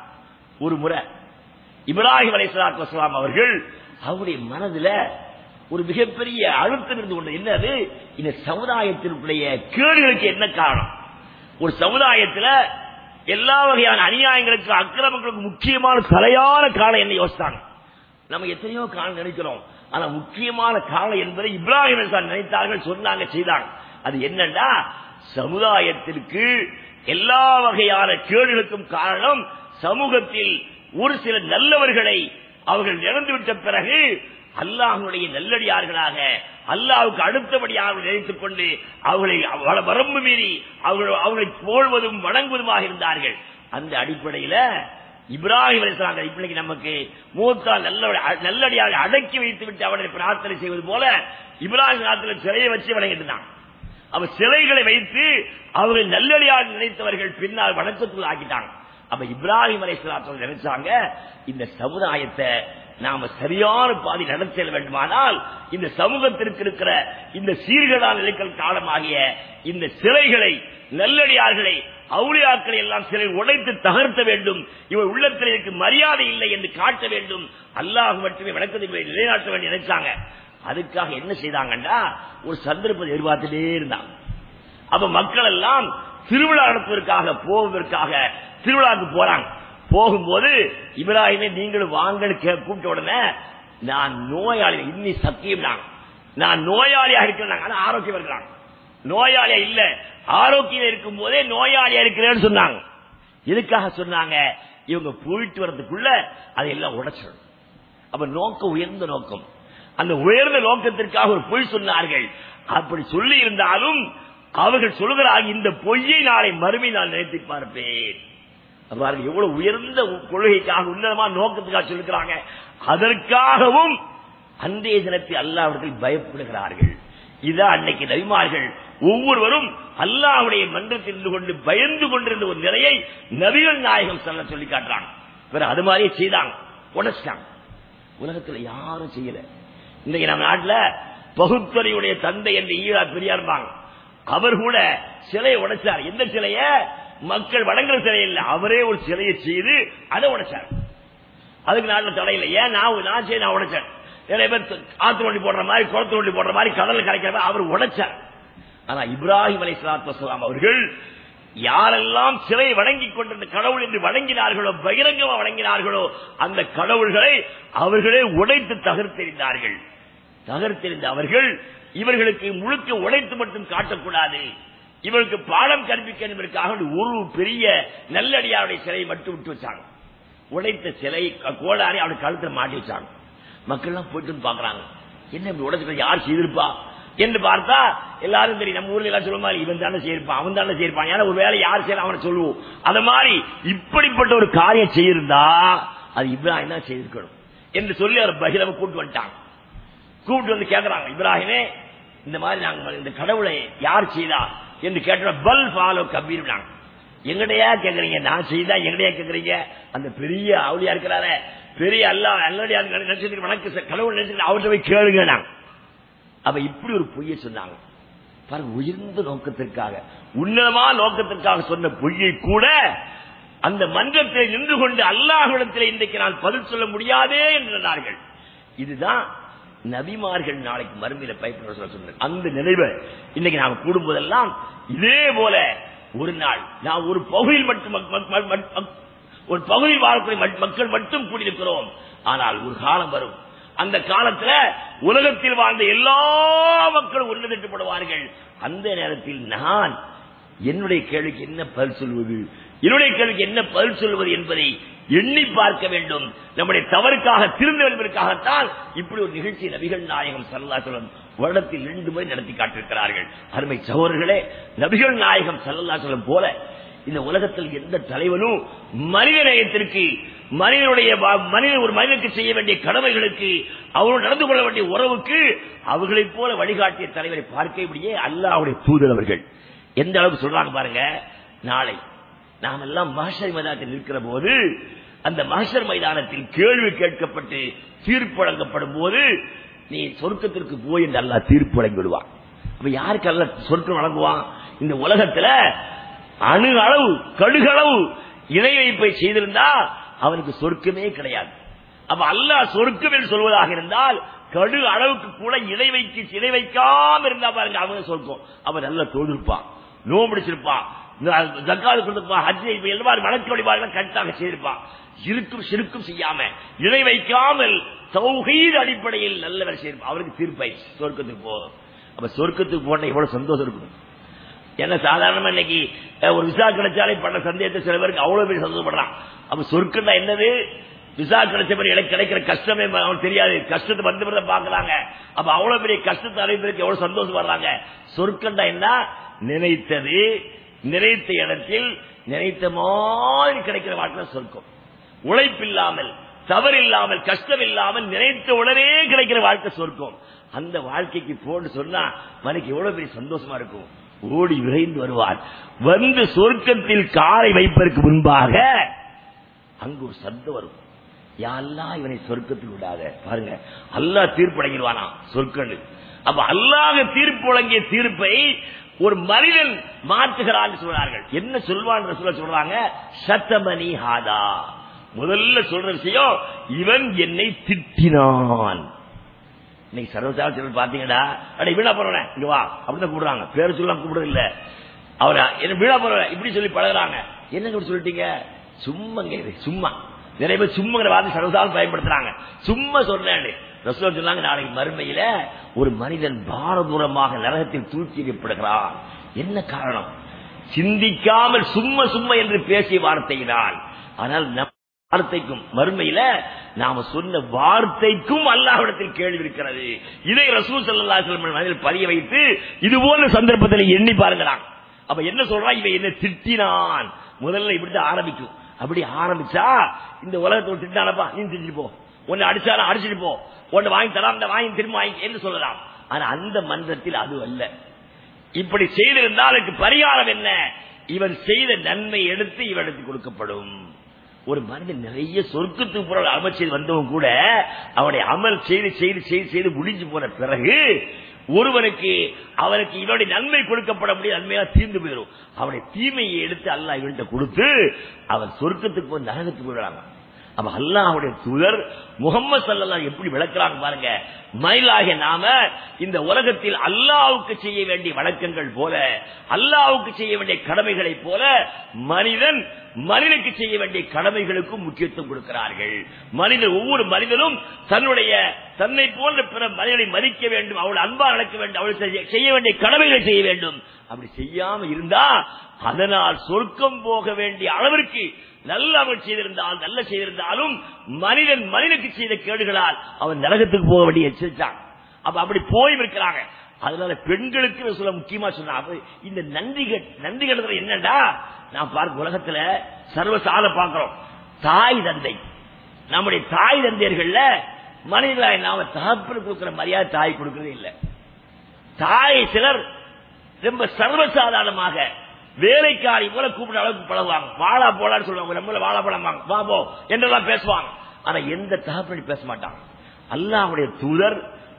ஒரு முறை இப்ராஹிம் அலை சலாத்து வசலாம் அவர்கள் அவருடைய மனதுல ஒரு மிகப்பெரிய அழுத்தம் இருந்து கொண்டு என்னது இந்த சமுதாயத்தினுடைய கேடுகளுக்கு என்ன காரணம் ஒரு சமுதாயத்துல எல்லா வகையான அநியாயங்களுக்கு அக்கிரமங்களுக்கு முக்கியமான தலையான காலம் என்ன யோசித்தாங்க நம்ம எத்தனையோ காலம் நினைக்கிறோம் ஆனா முக்கியமான காலம் என்பதை இப்ராஹிம் அலிஸ்லாம் நினைத்தார்கள் சொன்னாங்க செய்தாங்க அது என்னன்னா சமுதாயத்திற்கு எல்லா வகையான கேடுகளுக்கும் காரணம் சமூகத்தில் ஒரு சில நல்லவர்களை அவர்கள் இறந்துவிட்ட பிறகு அல்லாஹனுடைய நல்லடியார்களாக அல்லாவுக்கு அடுத்தபடியாக நினைத்துக் கொண்டு அவர்களை அவ- வரம்பு மீறி அவர்கள் அவர்களை போழ்வதும் வணங்குவதுமாக இருந்தார்கள் அந்த அடிப்படையில இப்ராஹிம் அலிஸ்லாம் இப்படிக்கு நமக்கு மூத்தா நல்ல நல்லடியாக அடக்கி வைத்து விட்டு அவனை பிரார்த்தனை செய்வது போல இப்ராஹிம் நாட்டில் சிலையை வச்சு வணங்கிட்டு இருந்தான் அவ சிலைகளை வைத்து அவர்கள் நல்லடியாக நினைத்தவர்கள் பின்னால் வணக்கத்துக்குள் ஆக்கிட்டாங்க அப்ப இப்ராஹிம் அலை நினைச்சாங்க இந்த சமுதாயத்தை நாம சரியான பாதி நடத்தி செல்ல வேண்டுமானால் இந்த சமூகத்திற்கு இருக்கிற இந்த சீர்கேடான நிலைகள் காலமாகிய இந்த சிலைகளை நல்லடியார்களை அவுளியாக்களை எல்லாம் சிலை உடைத்து தகர்த்த வேண்டும் இவர் உள்ளத்தில் எனக்கு மரியாதை இல்லை என்று காட்ட வேண்டும் அல்லாஹ் மட்டுமே வணக்கத்தை நிலைநாட்ட வேண்டும் நினைச்சாங்க அதுக்காக என்ன செய்தாங்கன்னா ஒரு சந்தர்ப்பத்தை எதிர்பார்த்துட்டே இருந்தாங்க அப்ப மக்கள் எல்லாம் திருவிழா நடத்துவதற்காக போவதற்காக திருவிழாவுக்கு போறாங்க போகும்போது இப்ராஹிமே நீங்களும் வாங்கன்னு கே- கூப்பிட்ட உடனே நான் நோயாளி இன்னி சத்தியம் நான் நான் நோயாளியா இருக்கிறேன் ஆனா ஆரோக்கியம் இருக்கிறாங்க நோயாளியா இல்ல ஆரோக்கியம் இருக்கும் போதே நோயாளியா இருக்கிறேன்னு சொன்னாங்க எதுக்காக சொன்னாங்க இவங்க போயிட்டு வர்றதுக்குள்ள அதையெல்லாம் உடைச்சிடும் அப்ப நோக்கம் உயர்ந்த நோக்கம் அந்த உயர்ந்த நோக்கத்திற்காக ஒரு பொய் சொன்னார்கள் அப்படி சொல்லி இருந்தாலும் அவர்கள் சொல்கிறார்கள் இந்த பொய்யை நாளை மறுமை நான் நினைத்து பார்ப்பேன் பாருங்க எவ்வளவு உயர்ந்த கொள்கைக்காக உன்னதமான நோக்கத்துக்காக சொல்லுகிறாங்க அதற்காகவும் அன்றைய தினத்தை அல்லாவிடத்தில் பயப்படுகிறார்கள் இதான் அன்னைக்கு நபிமார்கள் ஒவ்வொருவரும் அல்லாஹ்வுடைய மன்றத்தில் இருந்து கொண்டு பயந்து கொண்டிருந்த ஒரு நிலையை நபிகள் நாயகம் சொல்ல சொல்லி காட்டுறாங்க வேற அது மாதிரியே செய்தாங்க உடைச்சிட்டாங்க உலகத்துல யாரும் செய்யல இன்னைக்கு நம்ம நாட்டுல பகுத்தறிவுடைய தந்தை என்று ஈழா பெரியார்பாங்க அவர் கூட சிலையை உடைச்சார் எந்த சிலைய மக்கள் வணங்குற சிலை இல்ல அவரே ஒரு சிலையை செய்து அதை உடைச்சார் அதுக்கு நாட்டில் தடை இல்லை ஏன் நான் நான் செய்ய நான் உடைச்சேன் நிறைய பேர் ஆத்து வண்டி போடுற மாதிரி குளத்து வண்டி போடுற மாதிரி கடல்ல கரைக்கிற மாதிரி அவர் உடைச்சார் ஆனா இப்ராஹிம் அலை சலாத்து அவர்கள் யாரெல்லாம் சிலை வணங்கிக் கொண்டிருந்த கடவுள் என்று வணங்கினார்களோ பகிரங்கமா வணங்கினார்களோ அந்த கடவுள்களை அவர்களே உடைத்து தகர்த்தெறிந்தார்கள் தகர்த்தெறிந்த அவர்கள் இவர்களுக்கு முழுக்க உடைத்து மட்டும் காட்டக்கூடாது இவர்களுக்கு பாடம் கற்பிக்க என்பதற்காக ஒரு பெரிய நல்லடியாருடைய சிலையை மட்டும் விட்டு வச்சாங்க உடைத்த சிலை கோடாரி அவருடைய கழுத்துல மாட்டி வச்சாங்க மக்கள் எல்லாம் போயிட்டு வந்து பாக்குறாங்க என்ன இப்படி உடைச்சிட்ட யார் செய்திருப்பா என்று பார்த்தா எல்லாரும் தெரியும் நம்ம ஊர்ல எல்லாம் சொல்லுவாங்க இவன் தானே செய்யிருப்பான் அவன் தானே செய்யிருப்பான் ஏன்னா ஒரு வேலை யார் செய்யலாம் அவனை சொல்லுவோம் அது மாதிரி இப்படிப்பட்ட ஒரு காரியம் செய்யிருந்தா அது இப்ராஹிம் தான் செய்திருக்கணும் என்று சொல்லி அவர் பகிரவ கூட்டு வந்துட்டாங்க கூப்பிட்டு வந்து கேட்கறாங்க இப்ராஹிமே இந்த மாதிரி நாங்க இந்த கடவுளை யார் செய்தா என்று கேட்ட பல் ஃபாலோ கபீர் எங்கடையா கேக்குறீங்க நான் செய்தா எங்கடையா கேக்குறீங்க அந்த பெரிய அவளியா இருக்கிறாரே பெரிய அல்லா அல்லடியா நினைச்சிட்டு வணக்க கடவுள் நினைச்சிட்டு அவர்கிட்ட போய் கேளுங்க நான் அவ இப்படி ஒரு பொய்யை சொன்னாங்க பாருங்க உயர்ந்த நோக்கத்திற்காக உன்னதமான நோக்கத்திற்காக சொன்ன பொய்யை கூட அந்த மன்றத்தில் நின்று கொண்டு அல்லாஹ்விடத்தில் இன்றைக்கு நான் பதில் சொல்ல முடியாதே என்றார்கள் இதுதான் நபிமார்கள் நாளைக்கு மறுமையில பயப்பட சொல்ல சொன்னது அந்த நினைவை இன்னைக்கு நாம கூடும்போதெல்லாம் இதே போல ஒரு நாள் நான் ஒரு பகுதியில் மட்டும் மக்- மக்- மக்- மக்- மக்- ஒரு பகுதியில் வாழக்கூடிய மக்- மக்கள் மட்டும் கூடியிருக்கிறோம் ஆனால் ஒரு காலம் வரும் அந்த காலத்துல உலகத்தில் வாழ்ந்த எல்லா மக்களும் உன்னதிட்டுப்படுவார்கள் அந்த நேரத்தில் நான் என்னுடைய கேள்விக்கு என்ன பதில் சொல்வது என்னுடைய கேள்விக்கு என்ன பதில் சொல்வது என்பதை எண்ணி பார்க்க வேண்டும் நம்முடைய தவறுக்காக திருந்த என்பதற்காகத்தான் இப்படி ஒரு நிகழ்ச்சி நபிகள் நாயகம் சல்லாசலம் வருடத்தில் இரண்டு முறை நடத்தி காட்டிருக்கிறார்கள் அருமை சகோதரர்களே நபிகள் நாயகம் சல்லாசலம் போல இந்த உலகத்தில் எந்த தலைவனும் மனித நேயத்திற்கு மனிதனுடைய வா- மனித ஒரு மனிதனுக்கு செய்ய வேண்டிய கடமைகளுக்கு அவரோடு நடந்து கொள்ள வேண்டிய உறவுக்கு அவர்களைப் போல வழிகாட்டிய தலைவரை பார்க்க இப்படியே அல்லாஹ்வுடைய தூதர் அவர்கள் எந்த அளவுக்கு சொல்றாங்க பாருங்க நாளை நாம் எல்லாம் மகஷர் மைதானத்தில் இருக்கிற போது அந்த மகஷர் மைதானத்தில் கேள்வி கேட்கப்பட்டு தீர்ப்பு வழங்கப்படும் போது நீ சொர்க்கத்திற்கு போய் என்று அல்லாஹ் தீர்ப்பு வழங்கி விடுவான் அப்ப யாருக்கு அல்ல சொர்க்கம் வழங்குவான் இந்த உலகத்துல அணு அளவு கடுகளவு இணை வைப்பை செய்திருந்தா அவனுக்கு சொர்க்கமே கிடையாது அப்ப அல்லாஹ் சொர்க்கம் என்று சொல்வதாக இருந்தால் கடு அளவுக்கு கூட இணை வைக்கு இணை வைக்காம இருந்தா பாருங்க அவன் சொர்க்கம் அவன் நல்லா தொழில்பான் நோம்பிடிச்சிருப்பான் ஜக்காது கொடுத்துருப்பான் ஹஜ் எல்லாரும் வழக்கு வழிபாடுகள் கரெக்டாக செய்திருப்பான் இருக்கும் சிறுக்கும் செய்யாம இணை வைக்காமல் தௌஹீத் அடிப்படையில் நல்லவர் செய்திருப்பான் அவருக்கு தீர்ப்பை சொர்க்கத்துக்கு போகும் அப்ப சொர்க்கத்துக்கு போன எவ்வளவு சந்தோஷம் இருக்கும் ஏன்னா சாதாரணமா இன்னைக்கு அஹ், ஒரு விசா கிடைச்சாலே பண்ண சந்தேகத்தை சில பேருக்கு அவ்வளவு பேர் சந்தோஷப்படுறான் அப்ப சொர்க்கம்னா என்னது விசா கிடைச்ச பிறகு எனக்கு கிடைக்கிற கஷ்டமே அவனுக்கு தெரியாது கஷ்டத்தை வந்து பிறகு பாக்குறாங்க அப்ப அவ்வளவு பெரிய கஷ்டத்தை அடைவதற்கு எவ்வளவு சந்தோஷம் வர்றாங்க சொர்க்கண்டா என்ன நினைத்தது நினைத்த இடத்தில் நினைத்த மாதிரி கிடைக்கிற வாழ்க்கை சொர்க்கம் உழைப்பில்லாமல் தவறில்லாமல் கஷ்டம் இல்லாமல் நினைத்த உடனே கிடைக்கிற வாழ்க்கை சொர்க்கம் அந்த வாழ்க்கைக்கு போன்னு சொன்னா மனைக்கு எவ்வளவு பெரிய சந்தோஷமா இருக்கும் ஓடி விரைந்து வருவார் வந்து சொர்க்கத்தில் காலை வைப்பதற்கு முன்பாக அங்கு ஒரு சத்தம் வரும் யாரெல்லாம் இவனை சொர்க்கத்தில் விடாத பாருங்க அல்லாஹ் தீர்ப்பு வழங்கிடுவானா சொர்க்கன்னு அப்ப அல்லாஹ் தீர்ப்பு வழங்கிய தீர்ப்பை ஒரு மனிதன் மாற்றுகிறான் சொல்றார்கள் என்ன சொல்வான் சொல்ல சொல்றாங்க சத்தமணி ஹாதா முதல்ல சொல்ற விஷயம் இவன் என்னை திட்டினான் இன்னைக்கு சர்வசார சிலர் பாத்தீங்கடா அட வீணா போறவன இங்க வா அப்படின்னு கூப்பிடுறாங்க பேர் சொல்லலாம் கூப்பிடுறது இல்ல அவர என்ன வீணா போறவன இப்படி சொல்லி பழகுறாங்க என்னங்க இப்படி சொல்லிட்டீங்க சும்மாங்க இது சும்மா நிறைய பேர் சும்மாங்கிற வார்த்தை சர்வசாரம் பயன்படுத்துறாங்க சும்மா சொன்னேன் ரசோல் சொன்னாங்க நாளைக்கு மறுமையில ஒரு மனிதன் பாரதூரமாக நரகத்தில் தூக்கி எறியப்படுகிறான் என்ன காரணம் சிந்திக்காமல் சும்மா சும்மா என்று பேசிய வார்த்தையினால் ஆனால் நம் வார்த்தைக்கும் மறுமையில நாம சொன்ன வார்த்தைக்கும் அல்லாஹ்விடத்தில் கேள்வி இருக்கிறது இதை ரசூல் ஸல்லல்லாஹு அலைஹி வஸல்லம் மனதில் பதிய வைத்து இது போன்ற சந்தர்ப்பத்தில் எண்ணி பாருங்களாம் அப்ப என்ன சொல்றான் இவன் என்ன திட்டினான் முதல்ல இப்படிதான் ஆரம்பிக்கும் அப்படி ஆரம்பிச்சா இந்த உலகத்தை திட்டானப்பா நீ திட்டிட்டு போ உன்னை அடிச்சாலும் அடிச்சிட்டு போ உன்னை வாங்கி தராம் இந்த வாங்கி திரும்ப வாங்கி என்று சொல்லலாம் ஆனா அந்த மன்றத்தில் அது அல்ல இப்படி செய்திருந்தால் அதுக்கு பரிகாரம் என்ன இவன் செய்த நன்மை எடுத்து இவனுக்கு கொடுக்கப்படும் ஒரு மனிதன் நிறைய சொர்க்கத்துக்கு போற அமல் செய்து வந்தவன் கூட அவனுடைய அமல் செய்து செய்து செய்து செய்து முடிஞ்சு போன பிறகு ஒருவனுக்கு அவனுக்கு இவனுடைய நன்மை கொடுக்கப்பட முடியாது நன்மையா தீர்ந்து போயிடும் அவனுடைய தீமையை எடுத்து அல்லாஹ் இவன்கிட்ட கொடுத்து அவன் சொர்க்கத்துக்கு போய் நரகத்துக்கு போயிடுறாங்க அப்ப அல்லாஹ்வுடைய தூதர் முகமது சல்லல்லாஹு எப்படி விளக்குறாங்க பாருங்க மயிலாகிய நாம இந்த உலகத்தில் அல்லாஹ்வுக்கு செய்ய வேண்டிய வழக்கங்கள் போல அல்லாஹ்வுக்கு செய்ய வேண்டிய கடமைகளைப் போல மனிதன் மனிதனுக்கு செய்ய வேண்டிய கடமைகளுக்கும் முக்கியத்துவம் கொடுக்கிறார்கள் மனிதன் ஒவ்வொரு மனிதனும் தன்னுடைய தன்னை போன்ற பிற மனிதனை மதிக்க வேண்டும் அவளை அன்பா நடக்க வேண்டும் அவள் செய்ய- செய்ய வேண்டிய கடமைகளை செய்ய வேண்டும் அப்படி செய்யாம இருந்தா அதனால் சொர்க்கம் போக வேண்டிய அளவிற்கு நல்ல அமல் செய்திருந்தால் நல்ல செய்திருந்தாலும் மனிதன் மனிதனுக்கு செய்த கேடுகளால் அவன் நரகத்துக்கு போக வேண்டிய எச்சரித்தான் அப்ப அப்படி போய் இருக்கிறாங்க அதனால பெண்களுக்கு சொல்ல முக்கியமா சொன்னா அப்ப இந்த நன்றி கெட்- நன்றி கட்டத்துல என்னடா நான் பார்க்க உலகத்துல சர்வசால பார்க்கிறோம் தாய் தந்தை நம்முடைய தாய் தந்தையர்கள்ல மனிதர்களாய் நாம தகப்பனுக்கு கொடுக்கிற மரியாதை தாய் கொடுக்கறதே இல்லை தாய் சிலர் ரொம்ப சர்வசாதாரணமாக வேலைக்காரி போல கூப்பிட அளவுக்கு பழகுவாங்க வாழா போலான்னு சொல்லுவாங்க நம்மள வாழா பழம் வாங்க வா போ என்றெல்லாம் பேசுவாங்க ஆனா எந்த தகப்பனி பேச மாட்டாங்க அல்லாஹ்வுடைய தூதர்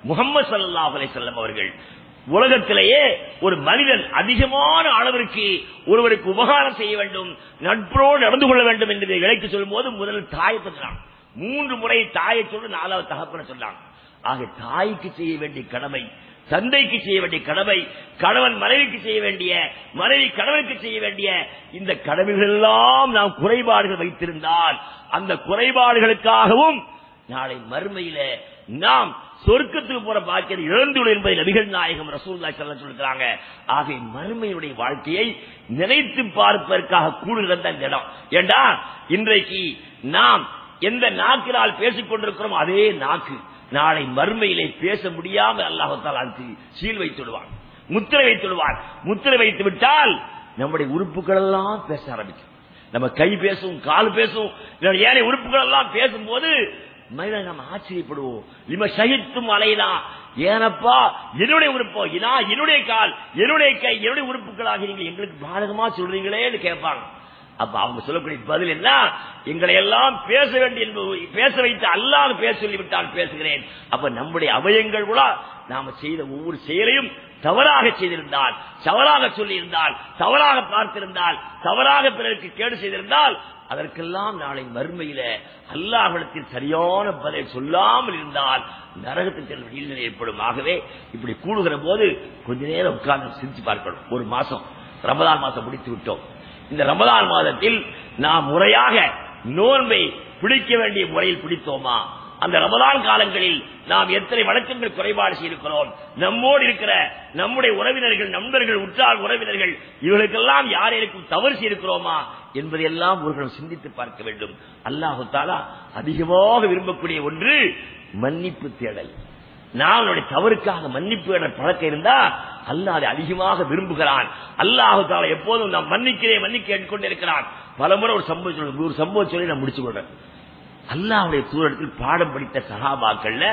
முகமது சல்லாஹ் அலைஹிஸ்ஸலாம் அவர்கள் உலகத்திலேயே ஒரு மனிதன் அதிகமான அளவிற்கு ஒருவருக்கு உபகாரம் செய்ய வேண்டும் நட்போடு நடந்து கொள்ள வேண்டும் என்று விலைக்கு சொல்லும் போது முதல் தாயை சொன்னான் மூன்று முறை தாயை சொல்லி நாலாவது தகப்பன சொன்னான் ஆக தாய்க்கு செய்ய வேண்டிய கடமை தந்தைக்கு செய்ய வேண்டிய கடமை கணவன் மனைவிக்கு செய்ய வேண்டிய மனைவி கணவனுக்கு செய்ய வேண்டிய இந்த கடமைகள் எல்லாம் நாம் குறைபாடுகள் வைத்திருந்தால் அந்த குறைபாடுகளுக்காகவும் நாளை மறுமையில நாம் சொர்க்கத்துக்கு போற பாக்கியத்தை இழந்துள்ளோம் என்பதை நபிகள் நாயகம் ரசூல்லாய் சொல்ல சொல்லிருக்கிறாங்க ஆக மறுமையுடைய வாழ்க்கையை நினைத்து பார்ப்பதற்காக கூடுதல் தான் இந்த இடம் ஏண்டா இன்றைக்கு நாம் எந்த நாக்கினால் பேசிக் கொண்டிருக்கிறோம் அதே நாக்கு நாளை மறுமையிலே பேச முடியாமல் அல்லாஹால் அதுக்கு சீல் வைத்து விடுவான் முத்திரை வைத்து விடுவான் முத்திரை வைத்து விட்டால் நம்முடைய உறுப்புகள் எல்லாம் பேச ஆரம்பிக்கும் நம்ம கை பேசும் கால் பேசும் இல்ல ஏனைய உறுப்புகள் எல்லாம் பேசும்போது மனிதன் நம்ம ஆச்சரியப்படுவோம் லிம சகித்தும் அலைனா ஏனப்பா என்னுடைய உறுப்போ இனா என்னுடைய கால் என்னுடைய கை என்னுடைய உறுப்புகளாக நீங்க எங்களுக்கு பாதகமா சொல்றீங்களேன்னு கேட்பாங்க அப்ப அவங்க சொல்லக்கூடிய பதில் என்ன எங்களை எல்லாம் பேச வேண்டிய பேச வைத்து அல்லாத பேச சொல்லிவிட்டால் பேசுகிறேன் அப்ப நம்முடைய அவயங்கள் கூட நாம செய்த ஒவ்வொரு செயலையும் தவறாக செய்திருந்தால் தவறாக சொல்லியிருந்தால் தவறாக பார்த்திருந்தால் தவறாக பிறருக்கு கேடு செய்திருந்தால் அதற்கெல்லாம் நாளை மறுமையில அல்லாஹிடத்தில் சரியான பதிலை சொல்லாமல் இருந்தால் நரகத்தில் செல்லும் நீழ்நிலை ஏற்படும் ஆகவே இப்படி கூடுகிற போது கொஞ்ச நேரம் உட்கார்ந்து சிரிச்சு பார்க்கணும் ஒரு மாசம் ரமதான் மாசம் முடித்து விட்டோம் இந்த ரமதான் மாதத்தில் நாம் முறையாக நோன்பை பிடிக்க வேண்டிய முறையில் பிடித்தோமா அந்த ரமதான் காலங்களில் நாம் எத்தனை வழக்கங்கள் குறைபாடு செய்திருக்கிறோம் நம்மோடு இருக்கிற நம்முடைய உறவினர்கள் நண்பர்கள் உற்றார் உறவினர்கள் இவர்களுக்கெல்லாம் யாரேனுக்கும் தவறு செய்திருக்கிறோமா என்பதையெல்லாம் ஒருவர்கள் சிந்தித்து பார்க்க வேண்டும் அல்லாஹு தாலா அதிகமாக விரும்பக்கூடிய ஒன்று மன்னிப்பு தேடல் நான் அவனுடைய தவறுக்காக மன்னிப்பு என்ற பழக்கம் இருந்தா அல்லாஹ் அதை அதிகமாக விரும்புகிறான் அல்லாஹு தாலா எப்போதும் நான் மன்னிக்கிறேன் மன்னிக்க கேட்டுக்கொண்டே இருக்கிறான் பலமுறை ஒரு சம்பவம் சொல்லி ஒரு சம்பவம் சொல்லி நான் முடிச்சு கொள்றேன் அல்லாவுடைய தூரத்தில் பாடம் படித்த சகாபாக்கள்ல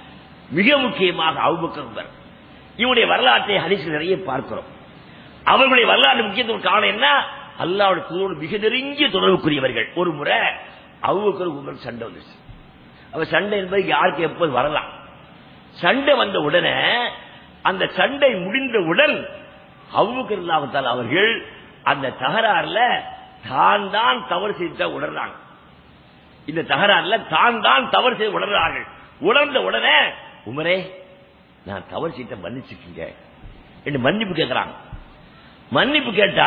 மிக முக்கியமாக அவுபக்கர் இவனுடைய வரலாற்றை ஹரிசு நிறைய பார்க்கிறோம் அவர்களுடைய வரலாற்று முக்கியத்துவம் காரணம் என்ன அல்லாவுடைய தூரோடு மிக நெருங்கிய தொடர்புக்குரியவர்கள் ஒரு முறை அவுபக்கர் உமர் சண்டை வந்துச்சு அவ சண்டை என்பது யாருக்கு எப்போது வரலாம் சண்டை வந்த உடனே அந்த சண்டை முடிந்தவுடன் அவுபக்கர் இல்லாமத்தால் அவர்கள் அந்த தகராறுல தான் தான் தவறு செய்த உணர்றாங்க இந்த தகராறுல தான் தான் தவறு செய்து உணர்றார்கள் உணர்ந்த உடனே உமரே நான் தவறு செய்த மன்னிச்சுக்கீங்க என்று மன்னிப்பு கேட்கிறாங்க மன்னிப்பு கேட்டா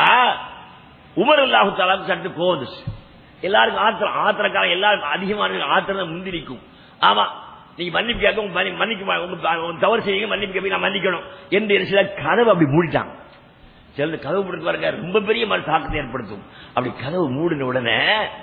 உமர் அல்லாஹு தாலாக்கு சட்டு போகுது எல்லாருக்கும் ஆத்திரம் ஆத்திரக்காரன் எல்லாருக்கும் அதிகமான ஆத்திரம் முந்தி நிற்கும் ஆமா நீங்க மன்னிப்பு கேட்க உங்க மன்னி- மன்னிக்க உங்க உங்க தவறு செய்யுங்க மன்னிப்பு கேட்க நான் மன்னிக்கணும் என்று சில கதவு அப்படி மூடிட்டாங்க சில கதவு மூடுறது பாருங்க ரொம்ப பெரிய மாதிரி தாக்கத்தை ஏற்படுத்தும் அப்படி கதவு மூடின உடனே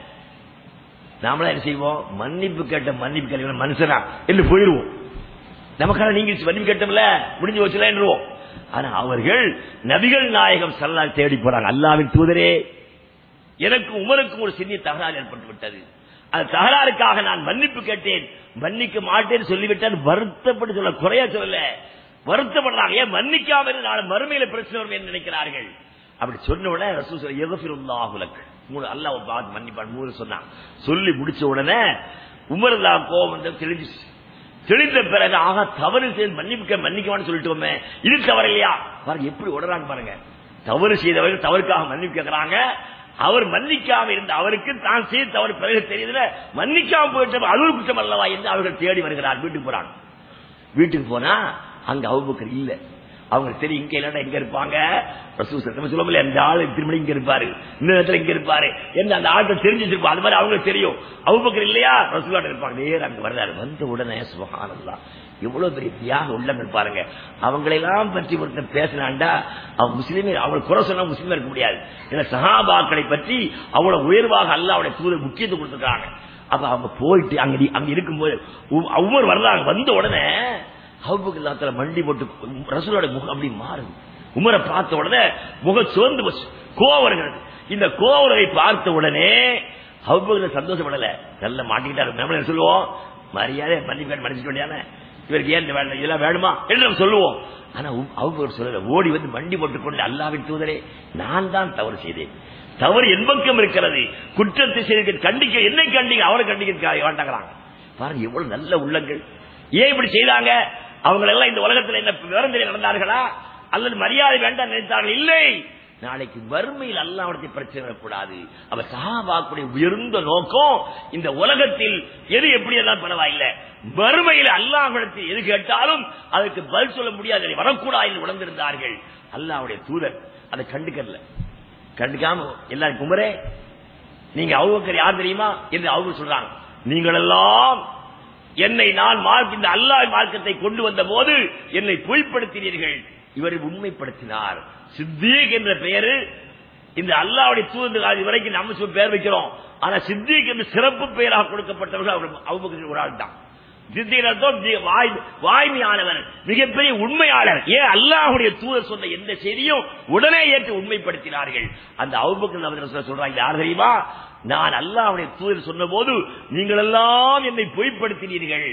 நாமளா என்ன செய்வோம் மன்னிப்பு கேட்ட மன்னிப்பு கேட்க மனுஷனா என்று போயிருவோம் நமக்கான நீங்க மன்னிப்பு கேட்டோம்ல முடிஞ்சு வச்சுல என்றுவோம் ஆனா அவர்கள் நபிகள் நாயகம் சல்லா தேடி போறாங்க அல்லாவின் தூதரே எனக்கு உமருக்கும் ஒரு சிறிய தகராறு ஏற்பட்டு விட்டது அந்த தகராறுக்காக நான் மன்னிப்பு கேட்டேன் மன்னிக்க மாட்டேன்னு சொல்லிவிட்டேன் வருத்தப்பட்டு சொல்ல குறைய சொல்லல வருத்தப்படுறாங்க ஏன் மன்னிக்காம இருந்து நாளை மறுமையில பிரச்சனை வரும் என்று நினைக்கிறார்கள் அப்படி சொன்ன உடனே ரசூல் சொல்ல எகஃபிருல்லாஹுலக் மூணு அல்லாஹ் பார்த்து மன்னிப்பான் மூணு சொன்னான் சொல்லி முடிச்ச உடனே உமர் அல்லா கோபம் வந்து தெளிஞ்சிச்சு தெளிந்த பிறகு ஆக தவறு செய்து மன்னிப்புக்க மன்னிக்கவான்னு சொல்லிட்டோமே இது தவறு இல்லையா பாருங்க எப்படி உடறாங்க பாருங்க தவறு செய்தவர்கள் தவறுக்காக மன்னிப்பு கேட்கிறாங்க அவர் மன்னிக்காம இருந்த அவருக்கு தான் செய்த தவறு பிறகு தெரியுதுல மன்னிக்காம போயிட்ட அது ஒரு குற்றம் அல்லவா என்று அவர்கள் தேடி வருகிறார் வீட்டுக்கு போறாங்க வீட்டுக்கு போனா அங்க அவுபக்கர் இல்ல அவங்க தெரியும் இங்க இல்லைன்னா எங்க இருப்பாங்க ரசூல் சத்தமா சொல்ல முடியல அந்த ஆளு திருமணி இங்க இருப்பாரு இந்த இடத்துல இங்க இருப்பாரு என்ன அந்த ஆட்டை தெரிஞ்சு வச்சிருப்பா அது மாதிரி அவங்களுக்கு தெரியும் அவுபக்கர் இல்லையா ரசூலாட்ட இருப்பாங்க நேரம் அங்க வர்றாரு வந்த உடனே சுபஹானல்லா எவ்வளவு பெரிய தியாக உள்ளங்கள் பாருங்க அவங்களெல்லாம் பற்றி ஒருத்தன் பேசினாண்டா அவன் முஸ்லீமே அவங்களை குறை சொன்னா முஸ்லீமா இருக்க முடியாது ஏன்னா சஹாபாக்களை பற்றி அவ்வளவு உயர்வாக அல்ல அவருடைய தூதர் முக்கியத்துவம் கொடுத்துருக்காங்க அப்ப அவங்க போயிட்டு அங்க அங்க இருக்கும்போது ஒவ்வொரு வர்றாங்க வந்த உடனே அவுபுக்கு மண்டி போட்டு ரசூலோட முகம் அப்படி மாறுது உமரை பார்த்த உடனே முகம் சோர்ந்து போச்சு கோவம் வருகிறது இந்த கோவலை பார்த்த உடனே அவுபுக்கு சந்தோஷப்படல நல்ல மாட்டிக்கிட்டாரு நம்ம என்ன சொல்லுவோம் மரியாதை மன்னிப்பு மன்னிச்சுக்க வேண்டியானே இவருக்கு ஏன் இந்த வேலை இதெல்லாம் வேணுமா என்று நம்ம சொல்லுவோம் ஆனா அவுபர் சொல்லல ஓடி வந்து மண்டி போட்டுக் கொண்டு அல்லாவின் தூதரே நான் தான் தவறு செய்தேன் தவறு என் பக்கம் இருக்கிறது குற்றத்தை செய்து கண்டிக்க என்னை கண்டிக்க அவரை கண்டிக்க வேண்டாங்கிறாங்க பாருங்க எவ்வளவு நல்ல உள்ளங்கள் ஏன் இப்படி செய்தாங்க அவங்க எல்லாம் இந்த உலகத்தில் என்ன விவரத்தில் நடந்தார்களா அல்லது மரியாதை வேண்டாம் நினைத்தார்கள் இல்லை நாளைக்கு வறுமையில் அல்லாவிடத்தை பிரச்சனை வரக்கூடாது அவர் சஹாபாக்குடைய உயர்ந்த நோக்கம் இந்த உலகத்தில் எது எப்படி எல்லாம் பரவாயில்லை வறுமையில் அல்லாஹிடத்தில் எது கேட்டாலும் அதுக்கு பதில் சொல்ல முடியாது அதை வரக்கூடாது என்று உணர்ந்திருந்தார்கள் அல்லாவுடைய தூதர் அதை கண்டுக்கல கண்டுக்காம எல்லாரும் குமரே நீங்க அவுபக்கர் யார் தெரியுமா என்று அவங்க சொல்றாங்க நீங்கள் எல்லாம் என்னை நான் மார்க் இந்த அல்லாஹ் மார்க்கத்தை கொண்டு வந்த போது என்னை பொய்ப்படுத்தினீர்கள் இவரை உண்மைப்படுத்தினார் சித்தீக் என்ற பெயரு இந்த அல்லாவுடைய தூதர் அது வரைக்கும் நம்ம சொல்லி பெயர் வைக்கிறோம் ஆனா சித்தீக் என்று சிறப்பு பெயராக கொடுக்கப்பட்டவர்கள் அவர் அவுபக்கர் ஒரு ஆள் தான் சித்திக் அர்த்தம் தி- வாய்- வாய்மையானவர் மிகப்பெரிய உண்மையாளர் ஏன் அல்லாஹுடைய தூதர் சொன்ன எந்த செய்தியும் உடனே ஏற்று உண்மைப்படுத்தினார்கள் அந்த அவுபக்கர் அவர் சொல்றாங்க யார் தெரியுமா நான் அல்லாஹுடைய தூதர் சொன்ன போது நீங்கள் எல்லாம் என்னை பொய்ப்படுத்தினீர்கள்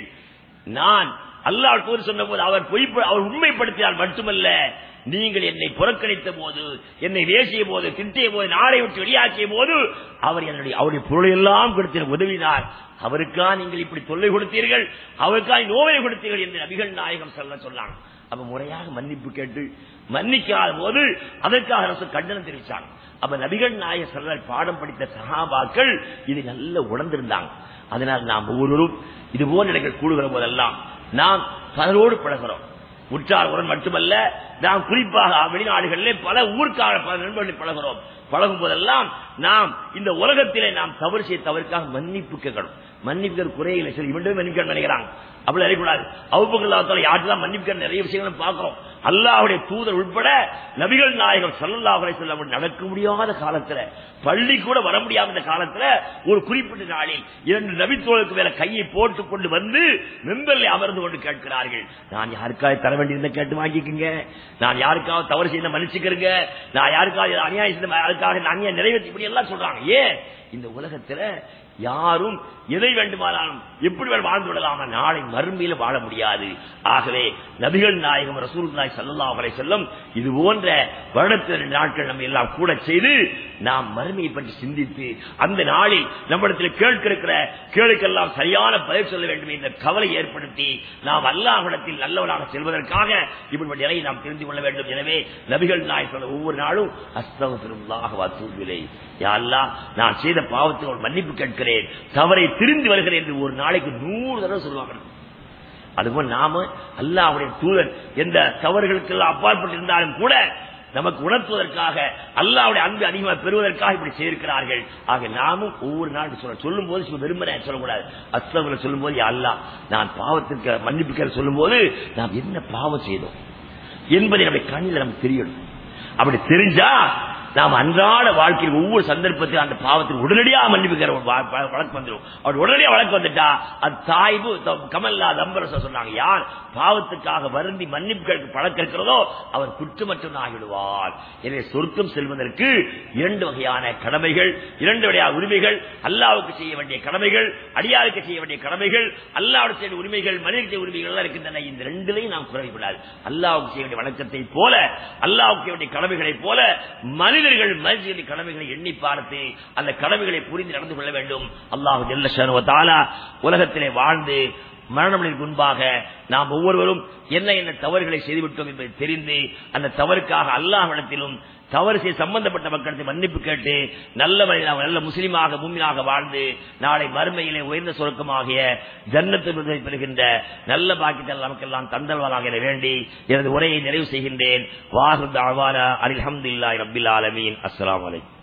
நான் அல்லாஹ் தூதர் சொன்ன போது அவர் பொய் அவர் உண்மைப்படுத்தினார் மட்டுமல்ல நீங்கள் என்னை புறக்கணித்த போது என்னை வேசிய போது திட்டிய போது நாளை விட்டு வெளியாக்கிய போது அவர் என்னுடைய அவருடைய பொருளை எல்லாம் கொடுத்து எனக்கு உதவினார் அவருக்கா நீங்கள் இப்படி தொல்லை கொடுத்தீர்கள் அவருக்காக நோவை கொடுத்தீர்கள் என்று நபிகள் நாயகம் சொல்ல சொன்னாங்க அப்ப முறையாக மன்னிப்பு கேட்டு மன்னிக்காத போது அதற்காக அரசு கண்டனம் தெரிவிச்சாங்க அப்ப நபிகள் நாயக சொல்ல பாடம் படித்த சகாபாக்கள் இதை நல்ல உணர்ந்திருந்தாங்க அதனால் நாம் ஒவ்வொருவரும் இது போன்ற இடங்கள் கூடுகிற போதெல்லாம் நாம் பலரோடு பழகிறோம் உற்றார் உடன் மட்டுமல்ல நாம் குறிப்பாக வெளிநாடுகளிலே பல ஊர்க்கார பல நண்பர்களை பழகிறோம் பழகும் போதெல்லாம் நாம் இந்த உலகத்திலே நாம் தவறு செய்ய தவறுக்காக மன்னிப்பு கேட்கணும் மன்னிப்பு குறையில்லை சரி இவன் மன்னிக்க நினைக்கிறாங்க அப்படி அறியக்கூடாது அவுப்பகல்லாத்தால யாருதான் மன்னிப்பு நிறைய விஷயங்களும் பார்க்கிறோம் அல்லாஹுடைய தூதர் உட்பட நபிகள் நாயகம் சல்லல்லாஹுடைய சொல்ல நடக்க முடியாத காலத்துல பள்ளி கூட வர முடியாத இந்த காலத்துல ஒரு குறிப்பிட்ட நாளில் இரண்டு நபித்தோளுக்கு மேல கையை போட்டு கொண்டு வந்து மெம்பரில் அமர்ந்து கொண்டு கேட்கிறார்கள் நான் யாருக்காவது தர வேண்டியிருந்த கேட்டு வாங்கிக்கோங்க நான் யாருக்காவது தவறு செய்த மன்னிச்சுக்கிறேங்க நான் யாருக்காவது அநியாயம் செய்த அதுக்காக நான் அநியாயம் நிறைவேற்றி இப்படி எல்லாம் சொல்றாங்க ஏன் இந்த உலகத்துல யாரும் எதை வேண்டுமானாலும் எப்படி வேணும் வாழ்ந்து விடலாம் ஆனால் நாளை மறுமையில வாழ முடியாது ஆகவே நபிகள் நாயகம் ரசூல் நாய் சல்லா அவரை செல்லும் இது போன்ற வருடத்தில் நாட்கள் நம்ம எல்லாம் கூட செய்து நாம் மறுமையை பற்றி சிந்தித்து அந்த நாளில் நம்மிடத்தில் கேட்க இருக்கிற கேளுக்கெல்லாம் சரியான பதில் சொல்ல வேண்டும் என்ற கவலை ஏற்படுத்தி நாம் அல்லாஹிடத்தில் நல்லவனாக செல்வதற்காக இப்படி நிலையை நாம் தெரிந்து கொள்ள வேண்டும் எனவே நபிகள் நாய் சொல்ல ஒவ்வொரு நாளும் அஸ்தவத்திருந்தாக வசூவிலை யாழ்லா நான் செய்த பாவத்துக்கு ஒரு மன்னிப்பு கேட்கிறேன் தவறை திருந்தி வருகிறேன் என்று ஒரு நாளைக்கு நூறு தடவை சொல்லுவாங்க அதுபோல் நாம அல்லாஹ்வுடைய தூதர் எந்த தவறுகளுக்கெல்லாம் அப்பாற்பட்டிருந்தாலும் கூட நமக்கு உணர்த்துவதற்காக அல்லாவுடைய அன்பு அதிகமாக பெறுவதற்காக இப்படி செய்திருக்கிறார்கள் ஆக நாமும் ஒவ்வொரு நாள் சொல்ல சொல்லும் போது சும்மா வெறுமனே சொல்லக்கூடாது அஸ்தவங்களை சொல்லும் போது அல்லா நான் பாவத்திற்கு மன்னிப்புக்கிற சொல்லும் போது நாம் என்ன பாவம் செய்தோம் என்பதை நம்முடைய கண்ணில் நமக்கு தெரியணும் அப்படி தெரிஞ்சா நாம் அன்றாட வாழ்க்கையில் ஒவ்வொரு சந்தர்ப்பத்திலும் அந்த பாவத்துக்கு உடனடியாக மன்னிப்புக்கிற ஒரு வா- வா- வழக்கு வந்துடும் அவர் உடனடியாக வழக்கு வந்துட்டா அது தாய்வு த- கமல்லா தம்பரச சொன்னாங்க யார் பாவத்துக்காக வருந்தி மன்னிப்பு கேட்க பழக்கம் இருக்கிறதோ அவர் குற்றமற்றம் ஆகிவிடுவார் எனவே சொர்க்கம் செல்வதற்கு இரண்டு வகையான கடமைகள் இரண்டு வகையான உரிமைகள் அல்லாவுக்கு செய்ய வேண்டிய கடமைகள் அடியாருக்கு செய்ய வேண்டிய கடமைகள் அல்லாவுக்கு செய்ய வேண்டிய உரிமைகள் மனிதனுக்கு செய்ய உரிமைகள் எல்லாம் இருக்கின்றன இந்த ரெண்டுலையும் நாம் குறைவிடாது அல்லாவுக்கு செய்ய வேண்டிய வணக்கத்தை போல அல்லாவுக்கு செய்ய வேண்டிய கடமைகளைப் போல மனிதர்கள் மனிதர்களின் கடமைகளை எண்ணி பார்த்து அந்த கடமைகளை புரிந்து நடந்து கொள்ள வேண்டும் அல்லாஹு ஜல்ல ஷானுவ தாலா உலகத்திலே வாழ்ந்து மரணமடைக்கு முன்பாக நாம் ஒவ்வொருவரும் என்ன என்ன தவறுகளை செய்துவிட்டோம் என்பதை தெரிந்து அந்த தவறுக்காக அல்லாஹ்விடத்திலும் தவறு செய்ய சம்பந்தப்பட்ட மக்களுக்கு மன்னிப்பு கேட்டு நல்ல மனிதனாக நல்ல முஸ்லீமாக பூமியாக வாழ்ந்து நாளை மறுமையிலே உயர்ந்த சுருக்கமாகிய ஜன்னத்து விருதை பெறுகின்ற நல்ல பாக்கியத்தை நமக்கெல்லாம் தந்தல்வராக என வேண்டி எனது உரையை நிறைவு செய்கின்றேன் வாஹு தாவானா அல்ஹம்துலில்லாஹி ரப்பில் ஆலமீன் அஸ்ஸலாமு அலைக்கும்